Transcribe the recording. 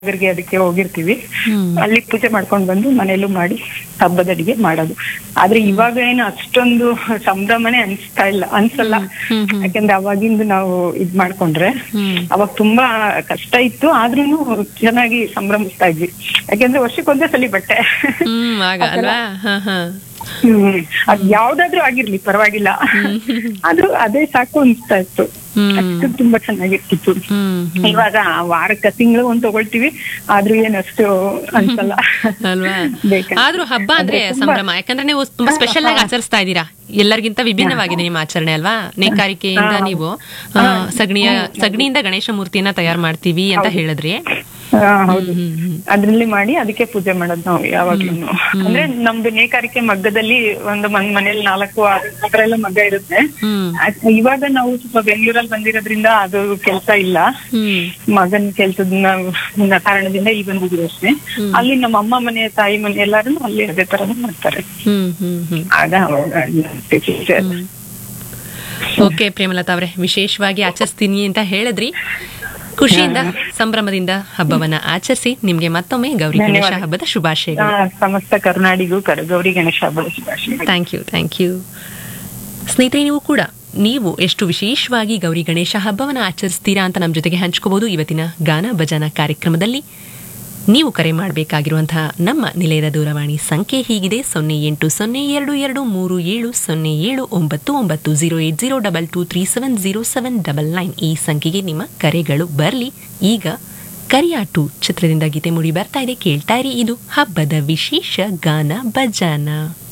ಗೆ ಅದಕ್ಕೆ ಹೋಗಿರ್ತೀವಿ ಹ್ಮ್. ಅಲ್ಲಿ ಪೂಜೆ ಮಾಡ್ಕೊಂಡ್ ಬಂದು ಮನೇಲೂ ಮಾಡಿ ಹಬ್ಬದ ಅಡಿಗೆ ಮಾಡೋದು ಆದ್ರೆ ಇವಾಗ ಏನು ಅಷ್ಟೊಂದು ಸಂಭ್ರಮನೆ ಅನ್ಸ್ತಾ ಇಲ್ಲ ಅನ್ಸಲ್ಲ ಹ್ಮ್, ಹ್ಮ್. ಯಾಕಂದ್ರೆ ಅವಾಗಿಂದ ನಾವು ಇದ್ ಮಾಡ್ಕೊಂಡ್ರೆ ಹ್ಮ್. ಅವಾಗ ತುಂಬಾ ಕಷ್ಟ ಇತ್ತು ಆದ್ರೂನು ಚೆನ್ನಾಗಿ ಸಂಭ್ರಮಿಸ್ತಾ ಇದ್ವಿ ಯಾಕಂದ್ರೆ ವರ್ಷಕ್ಕೊಂದೇ ಸಲಿ ಬಟ್ಟೆ ಹ್ಮ್ ಆಗ ಅಲ್ವಾ ಹಾ ಹಾ ಹ್ಮ್ ಅದ್ ಯಾವ್ದಾದ್ರೂ ಆಗಿರ್ಲಿ ಪರವಾಗಿಲ್ಲ ಆದ್ರೂ ಅದೇ ಸಾಕು ಅನ್ಸ್ತಾ ಇತ್ತು ಹ್ಮ್. ಅಷ್ಟು ತುಂಬಾ ಚೆನ್ನಾಗಿರ್ತಿತ್ತು ಹ್ಮ್ ಹ್ಮ್. ಇವಾಗ ವಾರಕ್ಕ ತಿಂಗಳು ಒಂದ್ ತಗೊಳ್ತೀವಿ ಆದ್ರೂ ಏನಷ್ಟು ಅನ್ಸಲ್ಲ ಅಲ್ವಾ ಬೇಕಂತ. ಆದ್ರೂ ಹಬ್ಬ ಅಂದ್ರೆ ಅಂದ್ರೆ ತುಂಬಾ- ಸಂಭ್ರಮ ಯಾಕಂದ್ರೆ ನೀವು ತುಂಬಾ ಸ್ಪೆಷಲ್ ಆಗಿ ಆಚರಿಸ್ತಾ ಇದ್ದೀರಾ ಎಲ್ಲರಿಗಿಂತ ವಿಭಿನ್ನವಾಗಿದೆ ನಿಮ್ಮ ಆಚರಣೆ ಅಲ್ವಾ ನೇಕಾರಿಕೆಯಿಂದ ಹಾ. ನೀವು ಆ, ಸಗಣಿಯ ಸಗಣಿಯಿಂದ ಗಣೇಶ ಮೂರ್ತಿಯನ್ನ ತಯಾರು ಮಾಡ್ತೀವಿ ಅಂತ ಹೇಳಿದ್ರಿ ಹಾ, ಹೌದು ಹ್ಮ್, ಹ್ಮ್. ಅದ್ರಲ್ಲಿ ಮಾಡಿ ಅದಕ್ಕೆ ಪೂಜೆ ಮಾಡೋದು ನಾವು ಯಾವಾಗ್ಲೂ ಅಂದ್ರೆ ನಮ್ದು ನೇಕಾರಿಕೆ ಮಗ್ಗದಲ್ಲಿ ಒಂದು ಮನ್ ಮನೇಲಿ ನಾಲ್ಕು ಆತರ ಎಲ್ಲ ಮಗ್ಗ ಇರುತ್ತೆ ಹ್ಮ್ ಅದ್- ಇವಾಗ ನಾವು ಸ್ವಲ್ಪ ಬೆಂಗಳೂರಲ್ಲಿ ಬಂದಿರೋದ್ರಿಂದ ಅದು ಕೆಲಸ ಇಲ್ಲ ಹ್ಮ್ ಮಗನ್ ಕೆಲ್ಸದ ಕಾರಣದಿಂದ ಇಲ್ಲಿ ಬಂದಿದ್ದೀವಿ ಅಷ್ಟೇ ಅಲ್ಲಿ ನಮ್ಮ ಅಮ್ಮ ಮನೆ ತಾಯಿ ಮನೆ ಎಲ್ಲಾರು ಅಲ್ಲಿ ಅದೇ ತರನೇ ಮಾಡ್ತಾರೆ ಹ್ಮ್ ಹ್ಮ್ ಹ್ಮ್ ಆಗ ಅವಾಗ ಅನ್ಸುತ್ತೆ. ಓಕೆ ಪ್ರೇಮಲತಾ ಅವರೇ ವಿಶೇಷವಾಗಿ ಆಚರಿಸ್ತೀನಿ ಅಂತ ಹೇಳಿದ್ರಿ ಖುಷಿಯಿಂದ ಸಂಭ್ರಮದಿಂದ ಹಬ್ಬವನ್ನ ಆಚರಿಸಿ ನಿಮ್ಗೆ ಮತ್ತೊಮ್ಮೆ ಗೌರಿ ಗಣೇಶ ಧನ್ಯವಾದ. ಹಬ್ಬದ ಶುಭಾಶಯಗಳು ಆ, ಸಮಸ್ತ ಕರ್ನಾಡಿಗೂ ಕರ ಗೌರಿ ಗಣೇಶ ಹಬ್ಬದ ಶುಭಾಶಯಗಳು ಥ್ಯಾಂಕ್ ಯು ಥ್ಯಾಂಕ್ ಯು ಸ್ನೇಹಿತರೆ ನೀವು ಕೂಡ ನೀವು ಎಷ್ಟು ವಿಶೇಷವಾಗಿ ಗೌರಿ ಗಣೇಶ ಹಬ್ಬವನ್ನು ಆಚರಿಸ್ತೀರಾ ಅಂತ ನಮ್ಮ ಜೊತೆಗೆ ಹಂಚ್ಕೋಬಹುದು ಇವತ್ತಿನ ಗಾನ ಭಜನ ಕಾರ್ಯಕ್ರಮದಲ್ಲಿ ನೀವು ಕರೆ ಮಾಡಬೇಕಾಗಿರುವಂತಹ ನಮ್ಮ ನಿಲಯದ ದೂರವಾಣಿ ಸಂಖ್ಯೆ ಹೀಗಿದೆ ಸೊನ್ನೆ ಎಂಟು ಸೊನ್ನೆ ಎರಡು ಎರಡು ಮೂರು ಏಳು ಸೊನ್ನೆ ಏಳು ಒಂಬತ್ತು ಒಂಬತ್ತು zero eight zero double two three seven zero seven double nine ಈ ಸಂಖ್ಯೆಗೆ ನಿಮ್ಮ ಕರೆಗಳು ಬರಲಿ ಈಗ ಕರಿಯಾಟು ಚಿತ್ರದಿಂದ ಗೀತೆ ಮೂಡಿ ಬರ್ತಾ ಇದೆ ಕೇಳ್ತಾ ಇರಿ ಇದು ಹಬ್ಬದ ವಿಶೇಷ ಗಾನ ಭಜಾನ